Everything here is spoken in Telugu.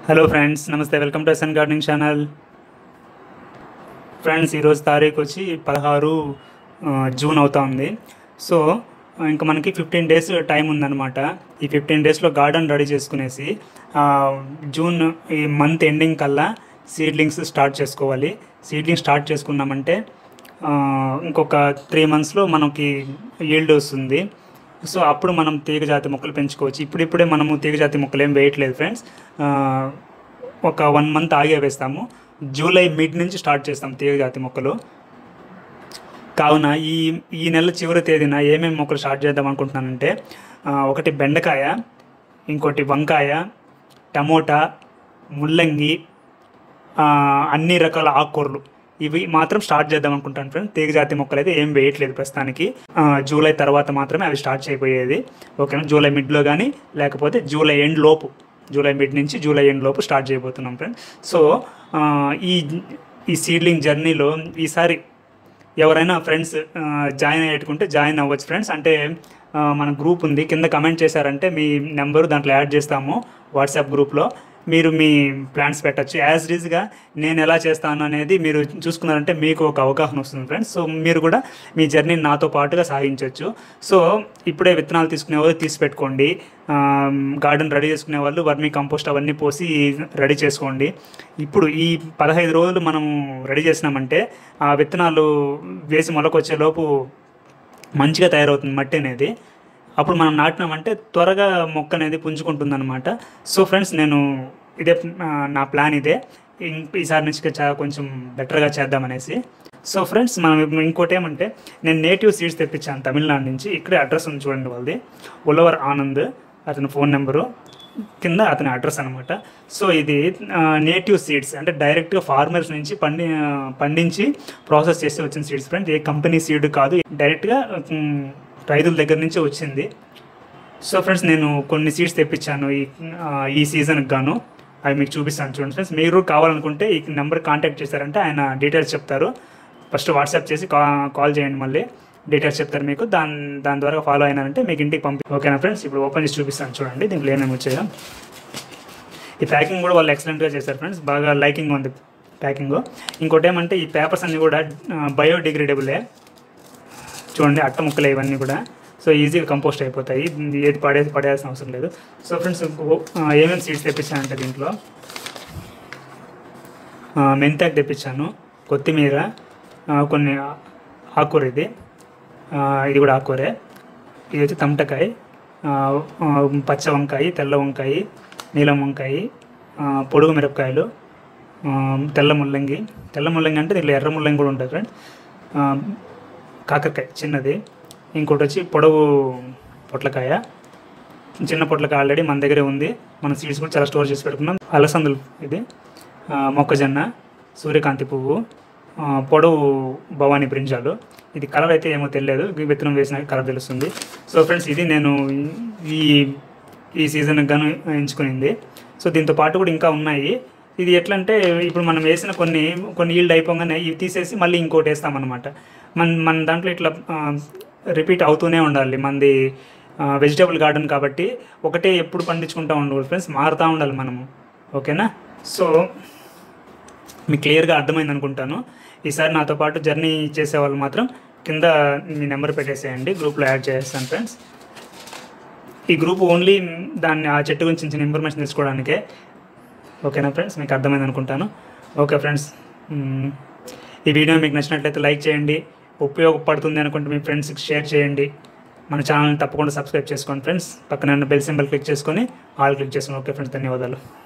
హలో ఫ్రెండ్స్ నమస్తే welcome to SN gardening channel friends ఈరోజు తారీఖు వచ్చి పదహారు ఆ, జూన్ అవుతా ఉంది సో ఇంకా మనకి ఫిఫ్టీన్ డేస్ టైం ఉందన్నమాట ఈ ఫిఫ్టీన్ డేస్లో గార్డెన్ రెడీ చేసుకునేసి ఆ, జూన్ ఈ మంత్ ఎండింగ్ కల్లా సీడ్లింగ్స్ స్టార్ట్ చేసుకోవాలి సీడ్లింగ్స్ స్టార్ట్ చేసుకున్నామంటే ఆ, ఇంకొక త్రీ మంత్స్లో మనకి ఈల్డ్ వస్తుంది సో అప్పుడు మనం తీగ జాతి మొక్కలు పెంచుకోవచ్చు ఇప్పుడిప్పుడే మనము తీగ జాతి మొక్కలు ఏం వేయట్లేదు ఫ్రెండ్స్ ఆ, ఒక వన్ మంత్ ఆగే వేస్తాము జూలై మిడ్ నుంచి స్టార్ట్ చేస్తాం తీగ జాతి మొక్కలు కావున ఈ ఈ నెల చివరి తేదీన ఏమేమి మొక్కలు స్టార్ట్ చేద్దాం అనుకుంటున్నానంటే ఆ, ఒకటి బెండకాయ ఇంకోటి వంకాయ టమోటా ముల్లంగి ఆ, అన్ని రకాల ఆకుకూరలు ఇవి మాత్రం స్టార్ట్ చేద్దాం అనుకుంటాను ఫ్రెండ్స్ తీగ జాతి మొక్కలు అయితే ఏం వేయట్లేదు ప్రస్తుతానికి ఆ, జూలై తర్వాత మాత్రమే అవి స్టార్ట్ చేయబోయేది ఓకేనా జూలై మిడ్లో కానీ లేకపోతే జూలై ఎండ్ లోపు జూలై మిడ్ నుంచి జూలై ఎండ్ లోపు స్టార్ట్ చేయబోతున్నాం ఫ్రెండ్స్ సో ఆ, ఈ ఈ సీడ్లింగ్ జర్నీలో ఈసారి ఎవరైనా ఫ్రెండ్స్ జాయిన్ అయ్యేట్టుకుంటే జాయిన్ అవ్వచ్చు ఫ్రెండ్స్ అంటే ఆ, మన గ్రూప్ ఉంది కింద కమెంట్ చేశారంటే మీ నెంబరు దాంట్లో యాడ్ చేస్తాము వాట్సాప్ గ్రూప్లో మీరు మీ ప్లాన్స్ పెట్టచ్చు యాజ్ రీజ్గా నేను ఎలా చేస్తాను అనేది మీరు చూసుకున్నారంటే మీకు ఒక అవగాహన వస్తుంది ఫ్రెండ్స్ సో మీరు కూడా మీ జర్నీని నాతో పాటుగా సాగించవచ్చు సో ఇప్పుడే విత్తనాలు తీసుకునే వాళ్ళు తీసి పెట్టుకోండి గార్డెన్ రెడీ చేసుకునే వాళ్ళు వర్మీ కంపోస్ట్ అవన్నీ పోసి రెడీ చేసుకోండి ఇప్పుడు ఈ పదహైదు రోజులు మనం రెడీ చేసినామంటే ఆ విత్తనాలు వేసి మొలకొచ్చే లోపు మంచిగా తయారవుతుంది మట్టి అనేది అప్పుడు మనం నాటినామంటే త్వరగా మొక్క అనేది పుంజుకుంటుంది అనమాట సో ఫ్రెండ్స్ నేను ఇదే ఆ, నా ప్లాన్ ఇదే ఇం- ఈసారి నుంచి చా- కొంచెం బెటర్గా చేద్దామనేసి సో ఫ్రెండ్స్ మనం ఇప్పుడు ఇంకోటి ఏమంటే నేను నేటివ్ సీడ్స్ తెప్పించాను తమిళనాడు నుంచి ఇక్కడే అడ్రస్ ఉంది చూడండి వాళ్ళది ఉలవర్ ఆనంద్ అతని ఫోన్ నెంబరు కింద అతని అడ్రస్ అనమాట సో ఇది నేటివ్ సీడ్స్ అంటే డైరెక్ట్గా ఫార్మర్స్ నుంచి పండి ఆ, పండించి ప్రాసెస్ చేసి వచ్చిన సీడ్స్ ఫ్రెండ్స్ ఏ కంపెనీ సీడ్ కాదు డైరెక్ట్గా ఉమ్, రైతుల దగ్గర నుంచి వచ్చింది సో ఫ్రెండ్స్ నేను కొన్ని సీడ్స్ తెప్పించాను ఈ ఆ, ఈ సీజన్కి గాను అవి మీకు చూపిస్తాను చూడండి ఫ్రెండ్స్ మీరు కావాలనుకుంటే ఈ నెంబర్ కాంటాక్ట్ చేశారంటే ఆయన డీటెయిల్స్ చెప్తారు ఫస్ట్ వాట్సాప్ చేసి కా కాల్ చేయండి మళ్ళీ డీటెయిల్స్ చెప్తారు మీకు దాని దాని ద్వారా ఫాలో అయినారంటే మీకు ఇంటికి పంపి ఓకేనా ఫ్రెండ్స్ ఇప్పుడు ఓపెన్ చేసి చూపిస్తాను చూడండి దీంట్లో ఏమేమి వచ్చాయో ఈ ప్యాకింగ్ కూడా వాళ్ళు ఎక్సలెంట్గా చేశారు ఫ్రెండ్స్ బాగా లైకింగ్ ఉంది ప్యాకింగ్ ఇంకోటి ఏమంటే ఈ పేపర్స్ అన్నీ కూడా బయోడిగ్రేడబులే చూడండి అట్ట ముక్కలే ఇవన్నీ కూడా సో ఈజీగా కంపోస్ట్ అయిపోతాయి ఇది ఏది పడేది పడేయాల్సిన అవసరం లేదు సో ఫ్రెండ్స్ ఏమేమి సీడ్స్ తెప్పించానంటే దీంట్లో ఆ, మెంతాకు తెప్పించాను కొత్తిమీర ఆ, కొన్ని ఆ- ఆకుకూర ఇది ఆ, ఇది కూడా ఆకుకూరే ఇది వచ్చి తమటకాయ ఆ, ఆ, పచ్చ వంకాయ తెల్ల వంకాయ నీలం వంకాయ ఆ, పొడుగు మిరపకాయలు ఆ, తెల్ల ముల్లంగి తెల్ల ముల్లంగి అంటే దీంట్లో ఎర్ర ముల్లంగి కూడా ఉంటుంది ఫ్రెండ్స్ ఆ, కాకరకాయ చిన్నది ఇంకోటి వచ్చి పొడవు పొట్లకాయ చిన్న పొట్లకాయ ఆల్రెడీ మన దగ్గరే ఉంది మన సీడ్స్ కూడా చాలా స్టోర్ చేసి పెట్టుకున్నాం అలసందులు ఇది ఆ, మొక్కజొన్న సూర్యకాంతి పువ్వు ఆ, పొడవు భవానీ బ్రింజాలు ఇది కలర్ అయితే ఏమో తెలియదు ఈ విత్తనం వేసిన కలర్ తెలుస్తుంది సో ఫ్రెండ్స్ ఇది నేను ఈ ఈ సీజన్కి గాను ఎంచుకునింది సో దీంతో పాటు కూడా ఇంకా ఉన్నాయి ఇది ఎట్లా అంటే ఇప్పుడు మనం వేసిన కొన్ని కొన్ని ఈల్డ్ అయిపోగానే ఇవి తీసేసి మళ్ళీ ఇంకోటి వేస్తామన్నమాట మన మన దాంట్లో ఇట్లా రిపీట్ అవుతూనే ఉండాలి మనది వెజిటేబుల్ గార్డెన్ కాబట్టి ఒకటే ఎప్పుడు పండించుకుంటూ ఉండకూడదు ఫ్రెండ్స్ మారుతూ ఉండాలి మనము ఓకేనా సో మీకు క్లియర్గా అర్థమైంది అనుకుంటాను ఈసారి నాతో పాటు జర్నీ చేసే వాళ్ళు మాత్రం కింద మీ నెంబర్ పెట్టేసేయండి గ్రూప్లో యాడ్ చేసేస్తాను ఫ్రెండ్స్ ఈ గ్రూప్ ఓన్లీ దాన్ని ఆ చెట్టు గురించి చిన్న ఇన్ఫర్మేషన్ తెలుసుకోవడానికే ఓకేనా ఫ్రెండ్స్ మీకు అర్థమైంది అనుకుంటాను ఓకే ఫ్రెండ్స్ మ్మ్. ఈ వీడియో మీకు నచ్చినట్లయితే లైక్ చేయండి ఉపయోగపడుతుంది అనుకుంటే మీ ఫ్రెండ్స్కి షేర్ చేయండి మన ఛానల్ని తప్పకుండా సబ్స్క్రైబ్ చేసుకోండి ఫ్రెండ్స్ పక్కన బెల్ సింబల్ క్లిక్ చేసుకొని ఆల్ క్లిక్ చేసుకోండి ఓకే ఫ్రెండ్స్ ధన్యవాదాలు